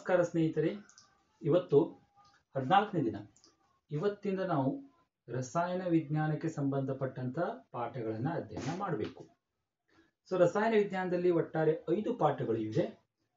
ನಮಸ್ಕಾರ ಸ್ನೇಹಿತರೆ ಇವತ್ತು ಹದಿನಾಲ್ಕನೇ ದಿನ ಇವತ್ತಿಂದ ನಾವು ರಸಾಯನ ವಿಜ್ಞಾನಕ್ಕೆ ಸಂಬಂಧಪಟ್ಟಂತ ಪಾಠಗಳನ್ನು ಅಧ್ಯಯನ ಮಾಡಬೇಕು ಸೊ ರಸಾಯನ ವಿಜ್ಞಾನದಲ್ಲಿ ಒಟ್ಟಾರೆ ಐದು ಪಾಠಗಳು ಇವೆ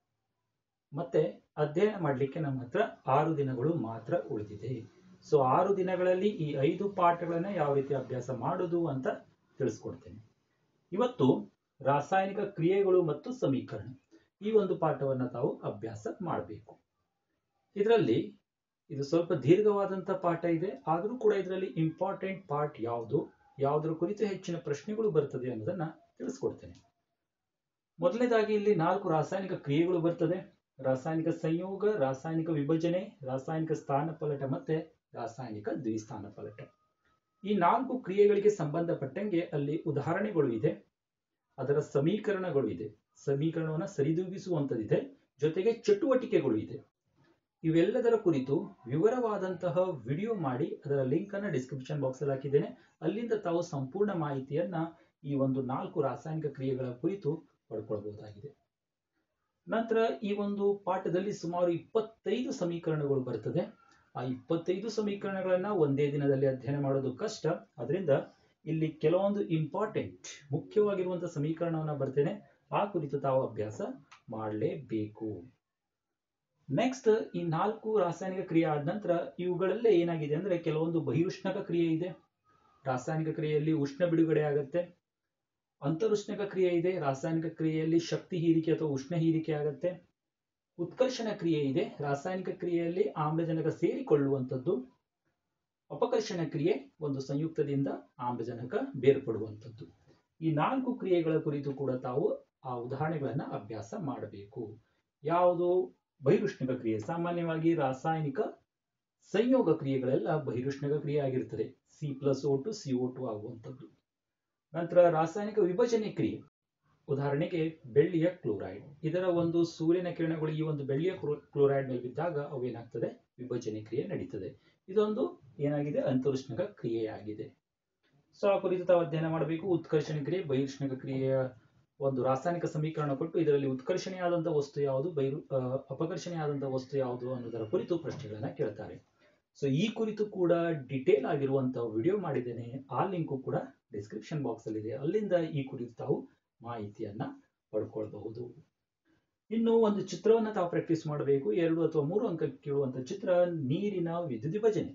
ಮತ್ತೆ ಅಧ್ಯಯನ ಮಾಡಲಿಕ್ಕೆ ನಮ್ಮ ಹತ್ರ ಆರು ದಿನಗಳು ಮಾತ್ರ ಉಳಿದಿದೆ ಸೊ ಆರು ದಿನಗಳಲ್ಲಿ ಈ ಐದು ಪಾಠಗಳನ್ನ ಯಾವ ರೀತಿ ಅಭ್ಯಾಸ ಮಾಡುದು ಅಂತ ತಿಳಿಸ್ಕೊಡ್ತೇನೆ ಇವತ್ತು ರಾಸಾಯನಿಕ ಕ್ರಿಯೆಗಳು ಮತ್ತು ಸಮೀಕರಣ ಈ ಒಂದು ಪಾಠವನ್ನ ತಾವು ಅಭ್ಯಾಸ ಮಾಡಬೇಕು ಇದರಲ್ಲಿ ಇದು ಸ್ವಲ್ಪ ದೀರ್ಘವಾದಂತ ಪಾಠ ಇದೆ ಆದರೂ ಕೂಡ ಇದರಲ್ಲಿ ಇಂಪಾರ್ಟೆಂಟ್ ಪಾರ್ಟ್ ಯಾವುದು ಯಾವುದರ ಕುರಿತು ಹೆಚ್ಚಿನ ಪ್ರಶ್ನೆಗಳು ಬರ್ತದೆ ಅನ್ನೋದನ್ನ ತಿಳಿಸ್ಕೊಡ್ತೇನೆ ಮೊದಲನೇದಾಗಿ ಇಲ್ಲಿ ನಾಲ್ಕು ರಾಸಾಯನಿಕ ಕ್ರಿಯೆಗಳು ಬರ್ತದೆ ರಾಸಾಯನಿಕ ಸಂಯೋಗ ರಾಸಾಯನಿಕ ವಿಭಜನೆ ರಾಸಾಯನಿಕ ಸ್ಥಾನಪಲಟ ಮತ್ತೆ ರಾಸಾಯನಿಕ ದ್ವಿಸ್ಥಾನಪಲಟ ಈ ನಾಲ್ಕು ಕ್ರಿಯೆಗಳಿಗೆ ಸಂಬಂಧಪಟ್ಟಂಗೆ ಅಲ್ಲಿ ಉದಾಹರಣೆಗಳು ಇದೆ ಅದರ ಸಮೀಕರಣಗಳು ಇದೆ ಸಮೀಕರಣವನ್ನ ಸರಿದೂಗಿಸುವಂತದಿದೆ ಜೊತೆಗೆ ಚಟುವಟಿಕೆಗಳು ಇದೆ ಇವೆಲ್ಲದರ ಕುರಿತು ವಿವರವಾದಂತಹ ವಿಡಿಯೋ ಮಾಡಿ ಅದರ ಲಿಂಕ್ ಅನ್ನ ಡಿಸ್ಕ್ರಿಪ್ಷನ್ ಬಾಕ್ಸ್ ಅಲ್ಲಿ ಹಾಕಿದ್ದೇನೆ ಅಲ್ಲಿಂದ ತಾವು ಸಂಪೂರ್ಣ ಮಾಹಿತಿಯನ್ನ ಈ ಒಂದು ನಾಲ್ಕು ರಾಸಾಯನಿಕ ಕ್ರಿಯೆಗಳ ಕುರಿತು ಪಡ್ಕೊಳ್ಬಹುದಾಗಿದೆ ನಂತರ ಈ ಒಂದು ಪಾಠದಲ್ಲಿ ಸುಮಾರು ಇಪ್ಪತ್ತೈದು ಸಮೀಕರಣಗಳು ಬರ್ತದೆ ಆ ಇಪ್ಪತ್ತೈದು ಸಮೀಕರಣಗಳನ್ನ ಒಂದೇ ದಿನದಲ್ಲಿ ಅಧ್ಯಯನ ಮಾಡೋದು ಕಷ್ಟ ಅದರಿಂದ ಇಲ್ಲಿ ಕೆಲವೊಂದು ಇಂಪಾರ್ಟೆಂಟ್ ಮುಖ್ಯವಾಗಿರುವಂತಹ ಸಮೀಕರಣವನ್ನ ಬರ್ತೇನೆ ಆ ಕುರಿತು ತಾವು ಅಭ್ಯಾಸ ಮಾಡಲೇಬೇಕು ನೆಕ್ಸ್ಟ್ ಈ ನಾಲ್ಕು ರಾಸಾಯನಿಕ ಕ್ರಿಯೆ ಆದ ನಂತರ ಇವುಗಳಲ್ಲೇ ಏನಾಗಿದೆ ಅಂದ್ರೆ ಕೆಲವೊಂದು ಬಹಿರುಷ್ಣಕ ಕ್ರಿಯೆ ಇದೆ ರಾಸಾಯನಿಕ ಕ್ರಿಯೆಯಲ್ಲಿ ಉಷ್ಣ ಬಿಡುಗಡೆ ಆಗುತ್ತೆ ಅಂತರುಷ್ಣಕ ಕ್ರಿಯೆ ಇದೆ ರಾಸಾಯನಿಕ ಕ್ರಿಯೆಯಲ್ಲಿ ಶಕ್ತಿ ಹೀರಿಕೆ ಅಥವಾ ಉಷ್ಣ ಹೀರಿಕೆ ಆಗುತ್ತೆ ಉತ್ಕರ್ಷಣ ಕ್ರಿಯೆ ಇದೆ ರಾಸಾಯನಿಕ ಕ್ರಿಯೆಯಲ್ಲಿ ಆಮ್ಲಜನಕ ಸೇರಿಕೊಳ್ಳುವಂಥದ್ದು ಅಪಕರ್ಷಣ ಕ್ರಿಯೆ ಒಂದು ಸಂಯುಕ್ತದಿಂದ ಆಮ್ಲಜನಕ ಬೇರ್ಪಡುವಂಥದ್ದು ಈ ನಾಲ್ಕು ಕ್ರಿಯೆಗಳ ಕುರಿತು ಕೂಡ ತಾವು ಆ ಉದಾಹರಣೆಗಳನ್ನ ಅಭ್ಯಾಸ ಮಾಡಬೇಕು ಯಾವುದು ಬಹಿರುಷ್ಣಕ ಕ್ರಿಯೆ ಸಾಮಾನ್ಯವಾಗಿ ರಾಸಾಯನಿಕ ಸಂಯೋಗ ಕ್ರಿಯೆಗಳೆಲ್ಲ ಬಹಿರುಷ್ಣಕ ಕ್ರಿಯೆ ಆಗಿರ್ತದೆ C plus O two C O two ಆಗುವಂಥದ್ದು ನಂತರ ರಾಸಾಯನಿಕ ವಿಭಜನೆ ಕ್ರಿಯೆ ಉದಾಹರಣೆಗೆ ಬೆಳ್ಳಿಯ ಕ್ಲೋರೈಡ್ ಇದರ ಒಂದು ಸೂರ್ಯನ ಕಿರಣಗಳು ಈ ಒಂದು ಬೆಳ್ಳಿಯ ಕ್ಲೋರೈಡ್ ಮೇಲೆ ಬಿದ್ದಾಗ ಅವು ಏನಾಗ್ತದೆ ವಿಭಜನೆ ಕ್ರಿಯೆ ನಡೀತದೆ ಇದೊಂದು ಏನಾಗಿದೆ ಅಂತರುಷ್ಣಕ ಕ್ರಿಯೆಯಾಗಿದೆ ಸೊ ಆ ಕುರಿತು ತಾವು ಅಧ್ಯಯನ ಮಾಡಬೇಕು ಉತ್ಕರ್ಷಣ ಕ್ರಿಯೆ ಬಹಿರುಷ್ಣಕ ಕ್ರಿಯೆಯ ಒಂದು ರಾಸಾಯನಿಕ ಸಮೀಕರಣ ಕೊಟ್ಟು ಇದರಲ್ಲಿ ಉತ್ಕರ್ಷಣೆಯಾದಂತಹ ವಸ್ತು ಯಾವುದು ಬೈರು ಅಪಕರ್ಷಣೆಯಾದಂತಹ ವಸ್ತು ಯಾವುದು ಅನ್ನೋದರ ಕುರಿತು ಪ್ರಶ್ನೆಗಳನ್ನ ಕೇಳ್ತಾರೆ ಸೊ ಈ ಕುರಿತು ಕೂಡ ಡಿಟೇಲ್ ಆಗಿರುವಂತಹ ವಿಡಿಯೋ ಮಾಡಿದ್ದೇನೆ ಆ ಲಿಂಕು ಕೂಡ ಡಿಸ್ಕ್ರಿಪ್ಷನ್ ಬಾಕ್ಸ್ ಅಲ್ಲಿ ಇದೆ ಅಲ್ಲಿಂದ ಈ ಕುರಿತು ತಾವು ಮಾಹಿತಿಯನ್ನ ಪಡ್ಕೊಳ್ಬಹುದು ಇನ್ನು ಒಂದು ಚಿತ್ರವನ್ನ ತಾವು ಪ್ರಾಕ್ಟೀಸ್ ಮಾಡಬೇಕು ಎರಡು ಅಥವಾ ಮೂರು ಅಂಕ ಕೇಳುವಂತ ಚಿತ್ರ ನೀರಿನ ವಿದ್ಯುತ್ ವಿಭಜನೆ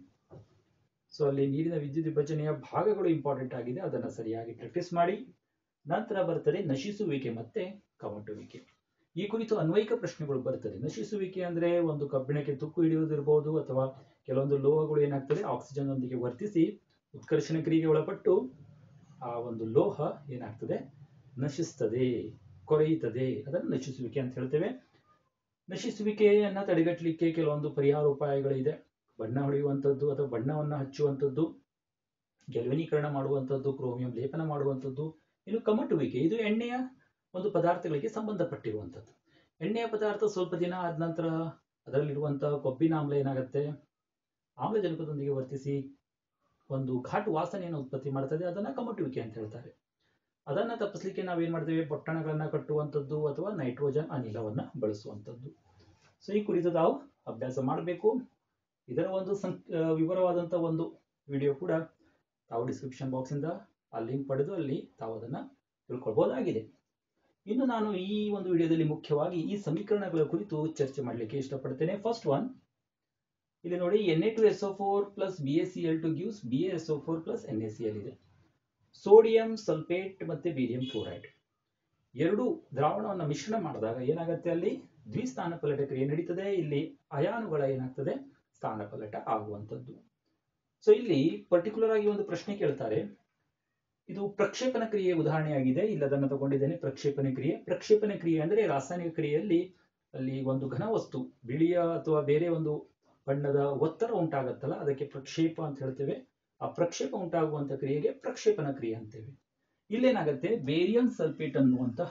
ಸೊ ಅಲ್ಲಿ ನೀರಿನ ವಿದ್ಯುತ್ ವಿಭಜನೆಯ ಭಾಗಗಳು ಇಂಪಾರ್ಟೆಂಟ್ ಆಗಿದೆ ಅದನ್ನ ಸರಿಯಾಗಿ ಪ್ರಾಕ್ಟೀಸ್ ಮಾಡಿ ನಂತರ ಬರ್ತದೆ ನಶಿಸುವಿಕೆ ಮತ್ತೆ ಕಮಟುವಿಕೆ ಈ ಕುರಿತು ಅನ್ವಯಿಕ ಪ್ರಶ್ನೆಗಳು ಬರ್ತದೆ ನಶಿಸುವಿಕೆ ಅಂದ್ರೆ ಒಂದು ಕಬ್ಬಿಣಕ್ಕೆ ತುಕ್ಕು ಹಿಡಿಯುವುದಿರಬಹುದು ಅಥವಾ ಕೆಲವೊಂದು ಲೋಹಗಳು ಏನಾಗ್ತದೆ ಆಕ್ಸಿಜನ್ ಒಂದಿಗೆ ವರ್ತಿಸಿ ಉತ್ಕರ್ಷಣ ಕ್ರಿಯೆಗೆ ಒಳಪಟ್ಟು ಆ ಒಂದು ಲೋಹ ಏನಾಗ್ತದೆ ನಶಿಸ್ತದೆ ಕೊರೆಯುತ್ತದೆ ಅದನ್ನು ನಶಿಸುವಿಕೆ ಅಂತ ಹೇಳ್ತೇವೆ ನಶಿಸುವಿಕೆಯನ್ನ ತಡೆಗಟ್ಟಲಿಕ್ಕೆ ಕೆಲವೊಂದು ಪರಿಹಾರ ಉಪಾಯಗಳಿದೆ ಬಣ್ಣ ಹೊಡೆಯುವಂಥದ್ದು ಅಥವಾ ಬಣ್ಣವನ್ನ ಹಚ್ಚುವಂಥದ್ದು ಗೆಲ್ವನೀಕರಣ ಮಾಡುವಂಥದ್ದು ಕ್ರೋಮಿಯಂ ಲೇಪನ ಮಾಡುವಂಥದ್ದು ಇನ್ನು ಕಮಟುವಿಕೆ ಇದು ಎಣ್ಣೆಯ ಒಂದು ಪದಾರ್ಥಗಳಿಗೆ ಸಂಬಂಧಪಟ್ಟಿರುವಂಥದ್ದು ಎಣ್ಣೆಯ ಪದಾರ್ಥ ಸ್ವಲ್ಪ ದಿನ ಆದ ನಂತರ ಅದರಲ್ಲಿರುವಂತಹ ಕೊಬ್ಬಿನ ಆಮ್ಲ ಏನಾಗುತ್ತೆ ಆಮ್ಲಜನಕದೊಂದಿಗೆ ವರ್ತಿಸಿ ಒಂದು ಘಾಟು ವಾಸನೆಯನ್ನು ಉತ್ಪತ್ತಿ ಮಾಡ್ತದೆ ಅದನ್ನ ಕಮಟುವಿಕೆ ಅಂತ ಹೇಳ್ತಾರೆ ಅದನ್ನ ತಪ್ಪಿಸ್ಲಿಕ್ಕೆ ನಾವೇನ್ ಮಾಡ್ತೇವೆ ಪೊಟ್ಟಣಗಳನ್ನ ಕಟ್ಟುವಂಥದ್ದು ಅಥವಾ ನೈಟ್ರೋಜನ್ ಅನಿಲವನ್ನ ಬಳಸುವಂಥದ್ದು ಸೊ ಈ ಕುರಿತು ತಾವು ಅಭ್ಯಾಸ ಮಾಡಬೇಕು ಇದರ ಒಂದು ಸಂ ವಿವರವಾದಂಥ ಒಂದು ವಿಡಿಯೋ ಕೂಡ ತಾವು ಡಿಸ್ಕ್ರಿಪ್ಷನ್ ಬಾಕ್ಸ್ ಇಂದ ಆ ಲಿಂಕ್ ಪಡೆದು ಅಲ್ಲಿ ತಾವು ಅದನ್ನ ತಿಳ್ಕೊಳ್ಬಹುದಾಗಿದೆ ಇನ್ನು ನಾನು ಈ ಒಂದು ವಿಡಿಯೋದಲ್ಲಿ ಮುಖ್ಯವಾಗಿ ಈ ಸಮೀಕರಣಗಳ ಕುರಿತು ಚರ್ಚೆ ಮಾಡಲಿಕ್ಕೆ ಇಷ್ಟಪಡ್ತೇನೆ ಫಸ್ಟ್ ಒನ್ ಇಲ್ಲಿ ನೋಡಿ N A two S O four plus B S C L two gives B S O four plus N A C L ಇದೆ ಸೋಡಿಯಂ ಸಲ್ಫೇಟ್ ಮತ್ತೆ ಬೇರಿಯಂ ಕ್ಲೋರೈಡ್ ಎರಡು ದ್ರಾವಣವನ್ನು ಮಿಶ್ರಣ ಮಾಡಿದಾಗ ಏನಾಗುತ್ತೆ ಅಲ್ಲಿ ದ್ವಿಸ್ಥಾನ ಪಲಟ ಕ್ರಿಯೆ ನಡೀತದೆ ಇಲ್ಲಿ ಅಯಾನುಗಳ ಏನಾಗ್ತದೆ ಸ್ಥಾನಪಲಟ ಆಗುವಂಥದ್ದು ಸೊ ಇಲ್ಲಿ ಪರ್ಟಿಕ್ಯುಲರ್ ಆಗಿ ಒಂದು ಪ್ರಶ್ನೆ ಕೇಳ್ತಾರೆ ಇದು ಪ್ರಕ್ಷೇಪಣ ಕ್ರಿಯೆ ಉದಾಹರಣೆಯಾಗಿದೆ ಇಲ್ಲಿ ಅದನ್ನು ತಗೊಂಡಿದ್ದೇನೆ ಪ್ರಕ್ಷೇಪಣ ಕ್ರಿಯೆ ಪ್ರಕ್ಷೇಪಣ ಕ್ರಿಯೆ ಅಂದ್ರೆ ರಾಸಾಯನಿಕ ಕ್ರಿಯೆಯಲ್ಲಿ ಅಲ್ಲಿ ಒಂದು ಘನವಸ್ತು ಬಿಳಿಯ ಅಥವಾ ಬೇರೆ ಒಂದು ಬಣ್ಣದ ಒತ್ತಡ ಉಂಟಾಗತ್ತಲ್ಲ ಅದಕ್ಕೆ ಪ್ರಕ್ಷೇಪ ಅಂತ ಹೇಳ್ತೇವೆ ಆ ಪ್ರಕ್ಷೇಪ ಉಂಟಾಗುವಂತ ಕ್ರಿಯೆಗೆ ಪ್ರಕ್ಷೇಪಣ ಕ್ರಿಯೆ ಅಂತೇವೆ ಇಲ್ಲೇನಾಗತ್ತೆ ಬೇರಿಯಂ ಸಲ್ಫೇಟ್ ಅನ್ನುವಂತಹ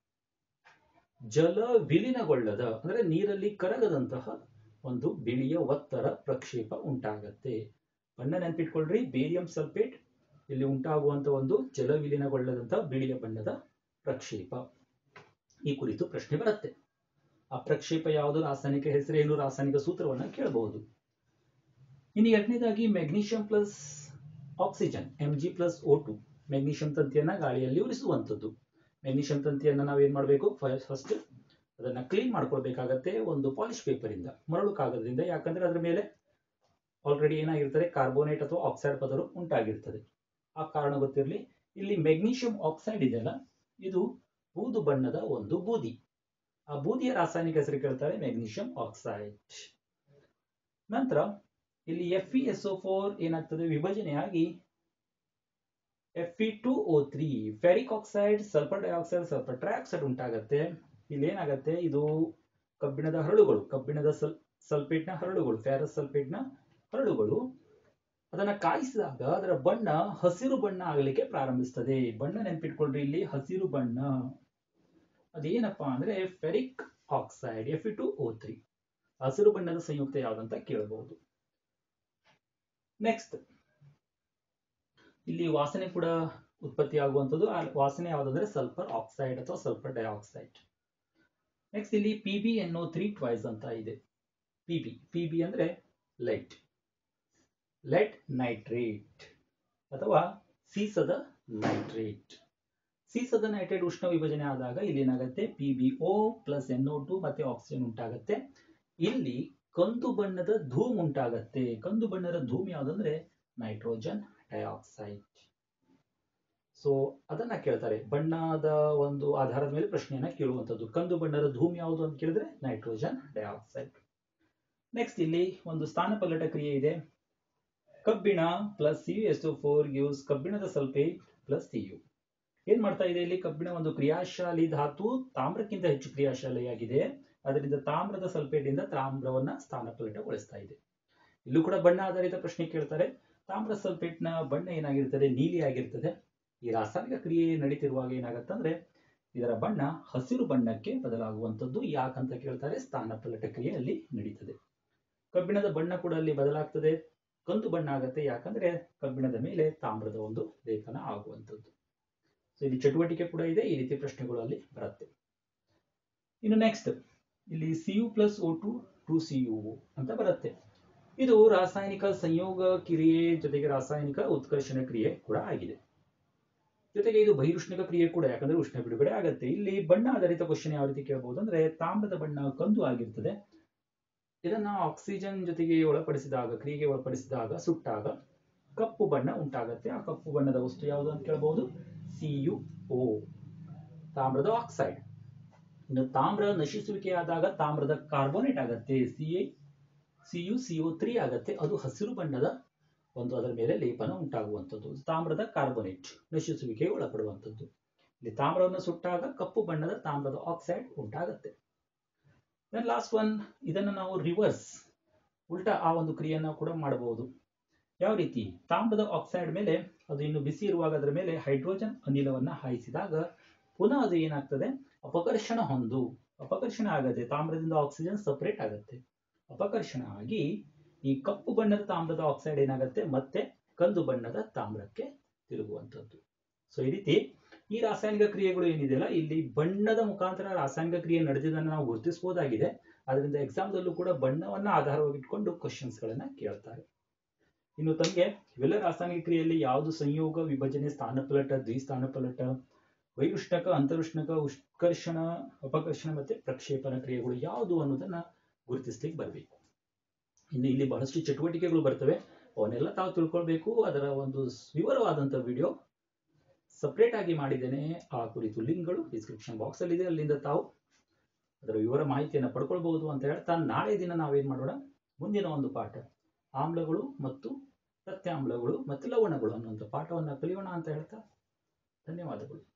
ಜಲ ವಿಲೀನಗೊಳ್ಳದ ಅಂದ್ರೆ ನೀರಲ್ಲಿ ಕರಗದಂತಹ ಒಂದು ಬಿಳಿಯ ಒತ್ತಡ ಪ್ರಕ್ಷೇಪ ಉಂಟಾಗತ್ತೆ ಬಣ್ಣ ನೆನ್ಪಿಟ್ಕೊಳ್ರಿ ಬೇರಿಯಂ ಸಲ್ಫೇಟ್ ಇಲ್ಲಿ ಉಂಟಾಗುವಂತ ಒಂದು ಜಲ ವಿಲೀನಗೊಳ್ಳದಂತಹ ಬಿಳಿಯ ಬಣ್ಣದ ಪ್ರಕ್ಷೇಪ ಈ ಕುರಿತು ಪ್ರಶ್ನೆ ಬರುತ್ತೆ ಆ ಪ್ರಕ್ಷೇಪ ಯಾವುದು ರಾಸಾಯನಿಕ ಹೆಸರೇನು ರಾಸಾಯನಿಕ ಸೂತ್ರವನ್ನ ಕೇಳಬಹುದು ಇನ್ನು ಎರಡನೇದಾಗಿ magnesium plus oxygen M G plus O two magnesium ತಂತಿಯನ್ನ ಗಾಳಿಯಲ್ಲಿ ಉರಿಸುವಂಥದ್ದು ಮೆಗ್ನೀಷಿಯಂ ತಂತಿಯನ್ನ ನಾವೇನ್ ಮಾಡಬೇಕು ಫಸ್ಟ್ ಅದನ್ನ ಕ್ಲೀನ್ ಮಾಡ್ಕೊಳ್ಬೇಕಾಗತ್ತೆ ಒಂದು ಪಾಲಿಶ್ ಪೇಪರ್ ಇಂದ ಮರಳು ಕಾಗದದಿಂದ ಯಾಕಂದ್ರೆ ಅದ್ರ ಮೇಲೆ ಆಲ್ರೆಡಿ ಏನಾಗಿರ್ತದೆ ಕಾರ್ಬೋನೇಟ್ ಅಥವಾ ಆಕ್ಸೈಡ್ ಪದರು ಉಂಟಾಗಿರ್ತದೆ ಆ ಕಾರಣ ಗೊತ್ತಿರಲಿ ಇಲ್ಲಿ ಮೆಗ್ನೀಷಿಯಂ ಆಕ್ಸೈಡ್ ಇದೆಯಲ್ಲ ಇದು ಬೂದು ಬಣ್ಣದ ಒಂದು ಬೂದಿ ಆ ಬೂದಿಯ ರಾಸಾಯನಿಕ ಹೆಸರು ಕೇಳ್ತಾರೆ ಮೆಗ್ನೀಷಿಯಂ ಆಕ್ಸೈಡ್ ನಂತರ ಇಲ್ಲಿ F E S O four ಏನಾಗ್ತದೆ ವಿಭಜನೆಯಾಗಿ F E two O three ferric oxide sulphur dioxide sulphur trioxide ಉಂಟಾಗತ್ತೆ ಇಲ್ಲಿ ಏನಾಗತ್ತೆ ಇದು ಕಬ್ಬಿಣದ ಹರಳುಗಳು ಕಬ್ಬಿಣದ ಸಲ್ ಸಲ್ಫೇಟ್ನ ಹರಳುಗಳು ಫ್ಯಾರಸ್ ಸಲ್ಫೇಟ್ನ ಹರಳುಗಳು ಅದನ್ನ ಕಾಯಿಸಿದಾಗ ಅದರ ಬಣ್ಣ ಹಸಿರು ಬಣ್ಣ ಆಗಲಿಕ್ಕೆ ಪ್ರಾರಂಭಿಸ್ತದೆ ಬಣ್ಣ ನೆನ್ಪಿಟ್ಕೊಳ್ರಿ ಇಲ್ಲಿ ಹಸಿರು ಬಣ್ಣ ಅದೇನಪ್ಪಾ ಅಂದ್ರೆ ferric oxide F two O three ಹಸಿರು ಬಣ್ಣದ ಸಂಯುಕ್ತ ಯಾವ್ದಂತ ಕೇಳಬಹುದು ನೆಕ್ಸ್ಟ್ ಇಲ್ಲಿ ವಾಸನೆ ಕೂಡ ಉತ್ಪತ್ತಿ ಆಗುವಂಥದ್ದು ಆ ವಾಸನೆ ಯಾವುದಂದ್ರೆ ಸಲ್ಫರ್ ಆಕ್ಸೈಡ್ ಅಥವಾ ಸಲ್ಫರ್ ಡೈಆಕ್ಸೈಡ್ ನೆಕ್ಸ್ಟ್ ಇಲ್ಲಿ P B N O three twice ಅಂತ ಇದೆ ಪಿ ಬಿ ಪಿ ಬಿ ಅಂದ್ರೆ ಲೈಟ್ ಲೆಡ್ ನೈಟ್ರೇಟ್ ಅಥವಾ ಸೀಸದ ನೈಟ್ರೇಟ್ ಸೀಸದ ನೈಟ್ರೇಟ್ ಉಷ್ಣ ವಿಭಜನೆ ಆದಾಗ ಇಲ್ಲಿ ಏನಾಗುತ್ತೆ P B O plus N O two ಮತ್ತೆ ಆಕ್ಸಿಜನ್ ಉಂಟಾಗತ್ತೆ ಇಲ್ಲಿ ಕಂದು ಬಣ್ಣದ ಧೂಮ್ ಉಂಟಾಗತ್ತೆ ಕಂದು ಬಣ್ಣದ ಧೂಮ್ ಯಾವುದಂದ್ರೆ ನೈಟ್ರೋಜನ್ ಡೈಆಕ್ಸೈಡ್ ಸೊ ಅದನ್ನ ಕೇಳ್ತಾರೆ ಬಣ್ಣದ ಒಂದು ಆಧಾರದ ಮೇಲೆ ಪ್ರಶ್ನೆಯನ್ನ ಕೇಳುವಂಥದ್ದು ಕಂದು ಬಣ್ಣದ ಧೂಮ್ ಯಾವುದು ಅಂತ ಕೇಳಿದ್ರೆ ನೈಟ್ರೋಜನ್ ಡೈಆಕ್ಸೈಡ್ ನೆಕ್ಸ್ಟ್ ಇಲ್ಲಿ ಒಂದು ಸ್ಥಾನಪಲ್ಲಟ ಕ್ರಿಯೆ ಇದೆ ಕಬ್ಬಿಣ plus C S four gives ಕಬ್ಬಿಣದ ಸಲ್ಫೇಟ್ ಪ್ಲಸ್ ಸಿ ಯು ಏನ್ ಮಾಡ್ತಾ ಇದೆ ಇಲ್ಲಿ ಕಬ್ಬಿಣ ಒಂದು ಕ್ರಿಯಾಶಾಲಿ ಧಾತು ತಾಮ್ರಕ್ಕಿಂತ ಹೆಚ್ಚು ಕ್ರಿಯಾಶಾಲಿಯಾಗಿದೆ ಅದರಿಂದ ತಾಮ್ರದ ಸಲ್ಫೇಟ್ ಇಂದ ತಾಮ್ರವನ್ನ ಸ್ಥಾನಪಲ್ಲಟಗೊಳಿಸ್ತಾ ಇದೆ ಇಲ್ಲೂ ಕೂಡ ಬಣ್ಣ ಆಧಾರಿತ ಪ್ರಶ್ನೆ ಕೇಳ್ತಾರೆ ತಾಮ್ರ ಸಲ್ಫೇಟ್ ನ ಬಣ್ಣ ಏನಾಗಿರ್ತದೆ ನೀಲಿ ಆಗಿರ್ತದೆ ಈ ರಾಸಾಯನಿಕ ಕ್ರಿಯೆ ನಡೀತಿರುವಾಗ ಏನಾಗತ್ತಂದ್ರೆ ಇದರ ಬಣ್ಣ ಹಸಿರು ಬಣ್ಣಕ್ಕೆ ಬದಲಾಗುವಂಥದ್ದು ಯಾಕಂತ ಕೇಳ್ತಾರೆ ಸ್ಥಾನಪಲ್ಲಟ ಕ್ರಿಯೆಯಲ್ಲಿ ನಡೀತದೆ ಕಬ್ಬಿಣದ ಬಣ್ಣ ಕೂಡ ಅಲ್ಲಿ ಬದಲಾಗ್ತದೆ ಕಂದು ಬಣ್ಣ ಆಗತ್ತೆ ಯಾಕಂದ್ರೆ ಕಬ್ಬಿಣದ ಮೇಲೆ ತಾಮ್ರದ ಒಂದು ಲೇಪನ ಆಗುವಂಥದ್ದು ಸೊ ಇಲ್ಲಿ ಚಟುವಟಿಕೆ ಕೂಡ ಇದೆ ಈ ರೀತಿ ಪ್ರಶ್ನೆಗಳು ಅಲ್ಲಿ ಬರುತ್ತೆ ಇನ್ನು ನೆಕ್ಸ್ಟ್ ಇಲ್ಲಿ C U plus O two two C U ಅಂತ ಬರುತ್ತೆ ಇದು ರಾಸಾಯನಿಕ ಸಂಯೋಗ ಕ್ರಿಯೆ ಜೊತೆಗೆ ರಾಸಾಯನಿಕ ಉತ್ಕರ್ಷಣ ಕ್ರಿಯೆ ಕೂಡ ಆಗಿದೆ ಜೊತೆಗೆ ಇದು ಬಹಿರುಷ್ಣಕ ಕ್ರಿಯೆ ಕೂಡ ಯಾಕಂದ್ರೆ ಉಷ್ಣ ಬಿಡುಗಡೆ ಆಗುತ್ತೆ ಇಲ್ಲಿ ಬಣ್ಣ ಆಧಾರಿತ ಕ್ವಶನ್ ಯಾವ ರೀತಿ ಕೇಳಬಹುದು ಅಂದ್ರೆ ತಾಮ್ರದ ಬಣ್ಣ ಕಂದು ಆಗಿರ್ತದೆ ಇದನ್ನ ಆಕ್ಸಿಜನ್ ಜೊತೆಗೆ ಒಳಪಡಿಸಿದಾಗ ಕ್ರಿಯೆಗೆ ಒಳಪಡಿಸಿದಾಗ ಸುಟ್ಟಾಗ ಕಪ್ಪು ಬಣ್ಣ ಉಂಟಾಗತ್ತೆ ಆ ಕಪ್ಪು ಬಣ್ಣದ ವಸ್ತು ಯಾವುದು ಅಂತ ಕೇಳಬಹುದು ಸಿ ಯು ಓ ತಾಮ್ರದ ಆಕ್ಸೈಡ್ ಇನ್ನು ತಾಮ್ರ ನಶಿಸುವಿಕೆ ಆದಾಗ ತಾಮ್ರದ ಕಾರ್ಬೋನೇಟ್ ಆಗತ್ತೆ C I C U C O three ಆಗತ್ತೆ ಅದು ಹಸಿರು ಬಣ್ಣದ ಒಂದು ಅದರ ಮೇಲೆ ಲೇಪನ ಉಂಟಾಗುವಂಥದ್ದು ತಾಮ್ರದ ಕಾರ್ಬೋನೇಟ್ ನಶಿಸುವಿಕೆಗೆ ಒಳಪಡುವಂಥದ್ದು ಇಲ್ಲಿ ತಾಮ್ರವನ್ನು ಸುಟ್ಟಾಗ ಕಪ್ಪು ಬಣ್ಣದ ತಾಮ್ರದ ಆಕ್ಸೈಡ್ ಉಂಟಾಗತ್ತೆ ದೆನ್ ಲಾಸ್ಟ್ ಒನ್ ಇದನ್ನು ನಾವು ರಿವರ್ಸ್ ಉಲ್ಟಾ ಆ ಒಂದು ಕ್ರಿಯೆಯನ್ನು ಕೂಡ ಮಾಡಬಹುದು ಯಾವ ರೀತಿ ತಾಮ್ರದ ಆಕ್ಸೈಡ್ ಮೇಲೆ ಅದು ಇನ್ನು ಬಿಸಿ ಇರುವಾಗ ಅದರ ಮೇಲೆ ಹೈಡ್ರೋಜನ್ ಅನಿಲವನ್ನ ಹಾಯಿಸಿದಾಗ ಪುನಃ ಅದು ಏನಾಗ್ತದೆ ಅಪಕರ್ಷಣ ಹೊಂದು ಅಪಕರ್ಷಣ ಆಗತ್ತೆ ತಾಮ್ರದಿಂದ ಆಕ್ಸಿಜನ್ ಸಪರೇಟ್ ಆಗುತ್ತೆ ಅಪಕರ್ಷಣ ಆಗಿ ಈ ಕಪ್ಪು ಬಣ್ಣದ ತಾಮ್ರದ ಆಕ್ಸೈಡ್ ಏನಾಗುತ್ತೆ ಮತ್ತೆ ಕಂದು ಬಣ್ಣದ ತಾಮ್ರಕ್ಕೆ ತಿರುಗುವಂಥದ್ದು ಸೊ ಈ ರೀತಿ ಈ ರಾಸಾಯನಿಕ ಕ್ರಿಯೆಗಳು ಏನಿದೆಯಲ್ಲ ಇಲ್ಲಿ ಬಣ್ಣದ ಮುಖಾಂತರ ರಾಸಾಯನಿಕ ಕ್ರಿಯೆ ನಡೆದಿದ್ದನ್ನು ನಾವು ಗುರುತಿಸಬಹುದಾಗಿದೆ ಅದರಿಂದ ಎಕ್ಸಾಮ್ದಲ್ಲೂ ಕೂಡ ಬಣ್ಣವನ್ನ ಆಧಾರವಾಗಿಟ್ಕೊಂಡು ಕ್ವಶನ್ಸ್ ಗಳನ್ನ ಕೇಳ್ತಾರೆ ಇನ್ನು ತಮಗೆ ಇವೆಲ್ಲ ರಾಸಾಯನಿಕ ಕ್ರಿಯೆಯಲ್ಲಿ ಯಾವುದು ಸಂಯೋಗ ವಿಭಜನೆ ಸ್ಥಾನಪಲಟ ದ್ವಿಸ್ಥಾನಪಲಟ ವೈರುಷ್ಣಕ ಅಂತರುಷ್ಣಕ ಉತ್ಕರ್ಷಣ ಅಪಕರ್ಷಣ ಮತ್ತೆ ಪ್ರಕ್ಷೇಪಣ ಕ್ರಿಯೆಗಳು ಯಾವುದು ಅನ್ನೋದನ್ನ ಗುರುತಿಸ್ಲಿಕ್ಕೆ ಬರಬೇಕು ಇನ್ನು ಇಲ್ಲಿ ಬಹಳಷ್ಟು ಚಟುವಟಿಕೆಗಳು ಬರ್ತವೆ ಅವನ್ನೆಲ್ಲ ತಾವು ತಿಳ್ಕೊಳ್ಬೇಕು ಅದರ ಒಂದು ವಿವರವಾದಂಥ ವಿಡಿಯೋ ಸಪ್ರೇಟ್ ಆಗಿ ಮಾಡಿದ್ದೇನೆ ಆ ಕುರಿತು ಲಿಂಕ್ಗಳು ಡಿಸ್ಕ್ರಿಪ್ಷನ್ ಬಾಕ್ಸ್ ಅಲ್ಲಿ ಇದೆ ಅಲ್ಲಿಂದ ತಾವು ಅದರ ವಿವರ ಮಾಹಿತಿಯನ್ನು ಪಡ್ಕೊಳ್ಬಹುದು ಅಂತ ಹೇಳ್ತಾ ನಾಳೆ ದಿನ ನಾವೇನ್ ಮಾಡೋಣ ಮುಂದಿನ ಒಂದು ಪಾಠ ಆಮ್ಲಗಳು ಮತ್ತು ಪ್ರತ್ಯಾಮ್ಲಗಳು ಮತ್ತು ಲವಣಗಳು ಅನ್ನುವಂಥ ಪಾಠವನ್ನು ಕಲಿಯೋಣ ಅಂತ ಹೇಳ್ತಾ ಧನ್ಯವಾದಗಳು